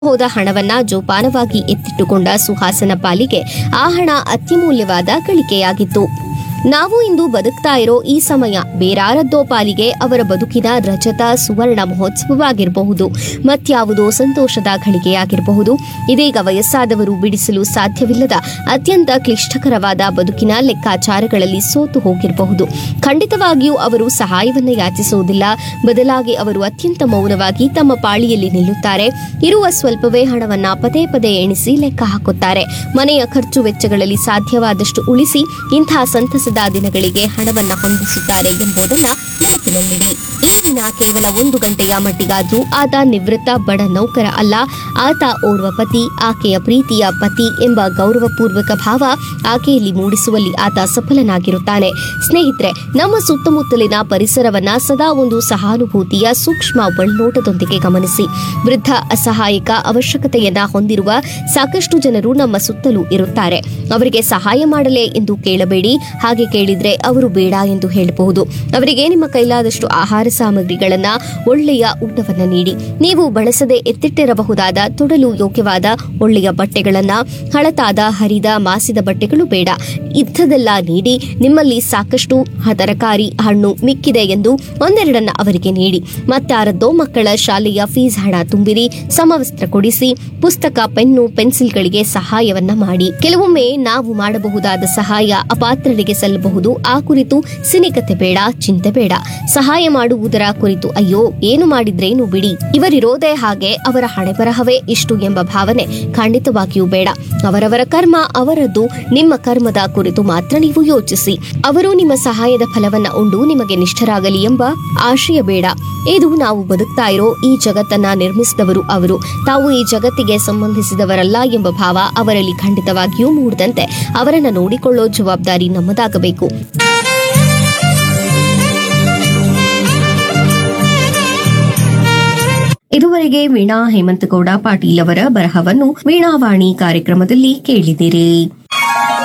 ಹೋದ ಹಣವನ್ನ ಜೋಪಾನವಾಗಿ ಎತ್ತಿಟ್ಟುಕೊಂಡ ಸುಹಾಸನ ಪಾಲಿಗೆ ಆ ಹಣ ಅತ್ಯಮೂಲ್ಯವಾದ ಗಳಿಕೆಯಾಗಿತ್ತು ನಾವು ಇಂದು ಬದುಕ್ತಾ ಇರೋ ಈ ಸಮಯ ಬೇರಾರದ್ದೋ ಪಾಲಿಗೆ ಅವರ ಬದುಕಿನ ರಜತ ಸುವರ್ಣ ಮಹೋತ್ಸವವಾಗಿರಬಹುದು ಮತ್ಯಾವುದೋ ಸಂತೋಷದ ಗಳಿಗೆಯಾಗಿರಬಹುದು ಇದೀಗ ವಯಸ್ಸಾದವರು ಬಿಡಿಸಲು ಸಾಧ್ಯವಿಲ್ಲದ ಅತ್ಯಂತ ಕ್ಲಿಷ್ಟಕರವಾದ ಬದುಕಿನ ಲೆಕ್ಕಾಚಾರಗಳಲ್ಲಿ ಸೋತು ಹೋಗಿರಬಹುದು ಖಂಡಿತವಾಗಿಯೂ ಅವರು ಸಹಾಯವನ್ನ ಯಾಚಿಸುವುದಿಲ್ಲ ಬದಲಾಗಿ ಅವರು ಅತ್ಯಂತ ಮೌನವಾಗಿ ತಮ್ಮ ಪಾಳಿಯಲ್ಲಿ ನಿಲ್ಲುತ್ತಾರೆ ಇರುವ ಸ್ವಲ್ಪವೇ ಹಣವನ್ನ ಪದೇ ಪದೇ ಎಣಿಸಿ ಲೆಕ್ಕ ಹಾಕುತ್ತಾರೆ ಮನೆಯ ಖರ್ಚು ವೆಚ್ಚಗಳಲ್ಲಿ ಸಾಧ್ಯವಾದಷ್ಟು ಉಳಿಸಿ ಇಂತಹ ಸಂತಸದ ದಿನಗಳಿಗೆ ಹಣವನ್ನ ಹೊಂದಿಸುತ್ತಾರೆ ಎಂಬುದನ್ನ ನೆನಪಿನಲ್ಲಿಡಿ ಈ ದಿನ ಕೇವಲ ಒಂದು ಗಂಟೆಯ ಮಟ್ಟಿಗಾದ್ರೂ ಆತ ನಿವೃತ್ತ ಬಡ ನೌಕರ ಅಲ್ಲ ಆತ ಓರ್ವ ಪತಿ ಆಕೆಯ ಪ್ರೀತಿಯ ಪತಿ ಎಂಬ ಗೌರವಪೂರ್ವಕ ಭಾವ ಆಕೆಯಲ್ಲಿ ಮೂಡಿಸುವಲ್ಲಿ ಆತ ಸಫಲನಾಗಿರುತ್ತಾನೆ ಸ್ನೇಹಿತರೆ ನಮ್ಮ ಸುತ್ತಮುತ್ತಲಿನ ಪರಿಸರವನ್ನ ಸದಾ ಒಂದು ಸಹಾನುಭೂತಿಯ ಸೂಕ್ಷ್ಮ ಒಳನೋಟದೊಂದಿಗೆ ಗಮನಿಸಿ ವೃದ್ಧ ಅಸಹಾಯಕ ಅವಶ್ಯಕತೆಯನ್ನ ಹೊಂದಿರುವ ಸಾಕಷ್ಟು ಜನರು ನಮ್ಮ ಸುತ್ತಲೂ ಇರುತ್ತಾರೆ ಅವರಿಗೆ ಸಹಾಯ ಮಾಡಲೇ ಎಂದು ಕೇಳಬೇಡಿ ಹಾಗೆ ಕೇಳಿದ್ರೆ ಅವರು ಬೇಡ ಎಂದು ಹೇಳಬಹುದು ಅವರಿಗೆ ನಿಮ್ಮ ಕೈಲಾದಷ್ಟು ಆಹಾರ ಸಾಮಗ್ರಿಗಳನ್ನ ಒಳ್ಳೆಯ ಊಟವನ್ನ ನೀಡಿ ನೀವು ಬಳಸದೆ ಎತ್ತಿಟ್ಟಿರಬಹುದಾದ ತೊಡಲು ಯೋಗ್ಯವಾದ ಒಳ್ಳೆಯ ಬಟ್ಟೆಗಳನ್ನ ಹಳತಾದ ಹರಿದ ಮಾಸಿದ ಬಟ್ಟೆಗಳು ಬೇಡ ಇಂಥದೆಲ್ಲ ನೀಡಿ ನಿಮ್ಮಲ್ಲಿ ಸಾಕಷ್ಟು ಹ- ತರಕಾರಿ ಹಣ್ಣು ಮಿಕ್ಕಿದೆ ಎಂದು ಒಂದೆರಡನ್ನ ಅವರಿಗೆ ನೀಡಿ ಮತ್ತಾರದ್ದೋ ಮಕ್ಕಳ ಶಾಲೆಯ ಫೀಸ್ ಹಣ ತುಂಬಿರಿ ಸಮವಸ್ತ್ರ ಕೊಡಿಸಿ ಪುಸ್ತಕ ಪೆನ್ನು ಪೆನ್ಸಿಲ್ಗಳಿಗೆ ಸಹಾಯವನ್ನ ಮಾಡಿ ಕೆಲವೊಮ್ಮೆ ನಾವು ಮಾಡಬಹುದಾದ ಸಹಾಯ ಅಪಾತ್ರರಿಗೆ ಸಲ್ಲಬಹುದು ಆ ಕುರಿತು ಸಿನಿಕತೆ ಬೇಡ ಚಿಂತೆ ಬೇಡ ಸಹಾಯ ಮಾಡುವುದರ ಕುರಿತು ಅಯ್ಯೋ ಏನು ಮಾಡಿದ್ರೇನು ಬಿಡಿ ಇವರಿರೋದೇ ಹಾಗೆ ಅವರ ಹಣೆಬರಹವೇ ಇಷ್ಟು ಎಂಬ ಭಾವನೆ ಖಂಡಿತವಾಗಿಯೂ ಬೇಡ ಅವರವರ ಕರ್ಮ ಅವರದ್ದು ನಿಮ್ಮ ಕರ್ಮದ ಕುರಿತು ಮಾತ್ರ ನೀವು ಯೋಚಿಸಿ ಅವರು ನಿಮ್ಮ ಸಹಾಯದ ಫಲವನ್ನ ಉಂಡು ನಿಮಗೆ ನಿಷ್ಠರಾಗಲಿ ಎಂಬ ಆಶಯ ಬೇಡ ಇದು ನಾವು ಬದುಕ್ತಾ ಇರೋ ಈ ಜಗತ್ತನ್ನ ನಿರ್ಮಿಸಿದವರು ಅವರು ತಾವು ಈ ಜಗತ್ತಿಗೆ ಸಂಬಂಧಿಸಿದವರಲ್ಲ ಎಂಬ ಭಾವ ಅವರಲ್ಲಿ ಖಂಡಿತವಾಗಿಯೂ ಮೂಡದಂತೆ ಅವರನ್ನ ನೋಡಿಕೊಳ್ಳೋ ಜವಾಬ್ದಾರಿ ನಮ್ಮದಾಗಬೇಕು ಇದುವರೆಗೆ ವೀಣಾ ಹೇಮಂತಗೌಡ ಪಾಟೀಲ್ ಅವರ ಬರಹವನ್ನು ವೀಣಾವಾಣಿ ಕಾರ್ಯಕ್ರಮದಲ್ಲಿ ಕೇಳಿದಿರಿ